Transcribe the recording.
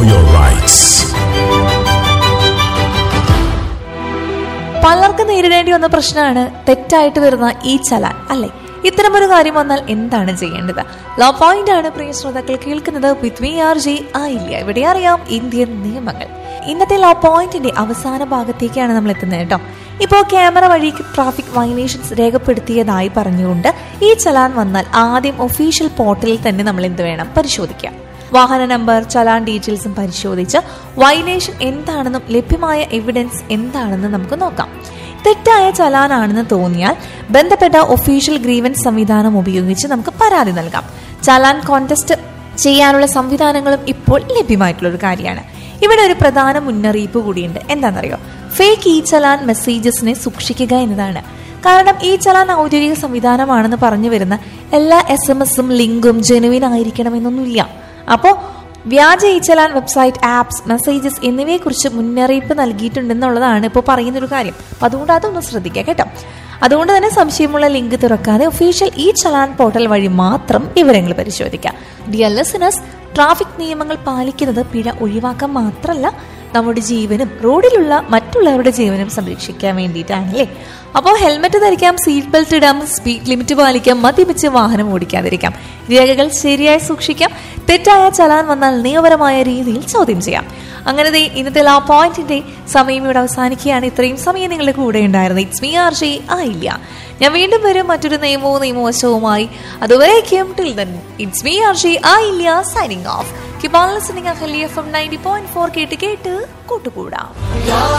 your rights. പലർക്കും നേരിടേണ്ടി വന്ന പ്രശ്നമാണ് തെറ്റായിട്ട് വരുന്ന ഈ ചലാൻ അല്ലെ ഇത്തരമൊരു കാര്യം വന്നാൽ എന്താണ് ചെയ്യേണ്ടത് ലോ പോയിന്റ് ആണ് പ്രിയ ശ്രോതാക്കൾ കേൾക്കുന്നത് വിത്ത് മീ ആർ ജെ ആയില്ല ഇവിടെ അറിയാം ഇന്ത്യൻ നിയമങ്ങൾ ഇന്നത്തെ ലോ പോയിന്റിന്റെ അവസാന ഭാഗത്തേക്കാണ് നമ്മൾ എത്തുന്നത് കേട്ടോ ഇപ്പോൾ ക്യാമറ വഴി ട്രാഫിക് വയലേഷൻസ് രേഖപ്പെടുത്തിയതായി പറഞ്ഞുകൊണ്ട് ഈ ചലാൻ വന്നാൽ ആദ്യം ഒഫീഷ്യൽ പോർട്ടലിൽ തന്നെ നമ്മൾ എന്ത് വേണം പരിശോധിക്കാം വാഹന നമ്പർ ചലാൻ ഡീറ്റെയിൽസും പരിശോധിച്ച് വയലേഷൻ എന്താണെന്നും ലഭ്യമായ എവിഡൻസ് എന്താണെന്ന് നമുക്ക് നോക്കാം തെറ്റായ ചലാനാണെന്ന് തോന്നിയാൽ ബന്ധപ്പെട്ട ഒഫീഷ്യൽ ഗ്രീവൻസ് സംവിധാനം ഉപയോഗിച്ച് നമുക്ക് പരാതി നൽകാം ചലാൻ കോntest ചെയ്യാനുള്ള സംവിധാനങ്ങളും ഇപ്പോൾ ലഭ്യമായിട്ടുള്ള ഒരു കാര്യമാണ് ഇവിടെ ഒരു പ്രധാന മുന്നറിയിപ്പ് കൂടിയുണ്ട് എന്താണെന്നറിയോ ഫേക്ക് ഈ ചലാൻ മെസ്സേജസിനെ സൂക്ഷിക്കുക എന്നതാണ് കാരണം ഈ ചലാൻ ഔദ്യോഗിക സംവിധാനമാണെന്ന് പറഞ്ഞു വരുന്ന എല്ലാ എസ് എം എസും ലിങ്കും ജെനുവിൻ ആയിരിക്കണമെന്നൊന്നുമില്ല അപ്പോൾ വ്യാജ ഈച്ചലാൻ വെബ്സൈറ്റ് ആപ്സ് മെസ്സേജസ് എന്നിവയെക്കുറിച്ച് മുന്നറിയിപ്പ് നൽകിയിട്ടുണ്ടെന്നുള്ളതാണ് ഇപ്പോൾ പറയുന്നൊരു കാര്യം അപ്പം അതുകൊണ്ട് അതൊന്ന് ശ്രദ്ധിക്കുക കേട്ടോ അതുകൊണ്ട് തന്നെ സംശയമുള്ള ലിങ്ക് തുറക്കാതെ ഒഫീഷ്യൽ ഈ ചലാൻ പോർട്ടൽ വഴി മാത്രം വിവരങ്ങൾ പരിശോധിക്കാം ഡിയർ ലിസണേഴ്സ് ട്രാഫിക് നിയമങ്ങൾ പാലിക്കുന്നത് പിഴ ഒഴിവാക്കാൻ മാത്രമല്ല നമ്മുടെ ജീവനും റോഡിലുള്ള മറ്റുള്ളവരുടെ ജീവനും സംരക്ഷിക്കാൻ വേണ്ടിയിട്ടാണല്ലേ അപ്പോൾ ഹെൽമെറ്റ് ധരിക്കാം സീറ്റ് ബെൽറ്റ് ഇടാം സ്പീഡ് ലിമിറ്റ് പാലിക്കാം മദ്യപിച്ച് വാഹനം ഓടിക്കാതിരിക്കാം രേഖകൾ ശരിയായി സൂക്ഷിക്കാം തെറ്റായ ചലാൻ വന്നാൽ നിയമപരമായ രീതിയിൽ ചോദ്യം ചെയ്യാം അങ്ങനെ ദേ ഇന്നത്തെ ലാ പോയിന്റിന്റെ സമയം ഇവിടെ അവസാനിക്കുകയാണ് ഇത്രയും സമയം നിങ്ങളുടെ കൂടെ ഉണ്ടായിരുന്നത് ഇറ്റ്സ് മീ ആർ ജെ ആയില്ല ഞാൻ വീണ്ടും വരും മറ്റൊരു നിയമവും നിയമവശവുമായി അതുവരേക്കും till then it's me R J ആയില്ല signing off keep listening Ahalya from ninety point four കേട്ട് കേട്ട് കൂട്ടുകൂടാം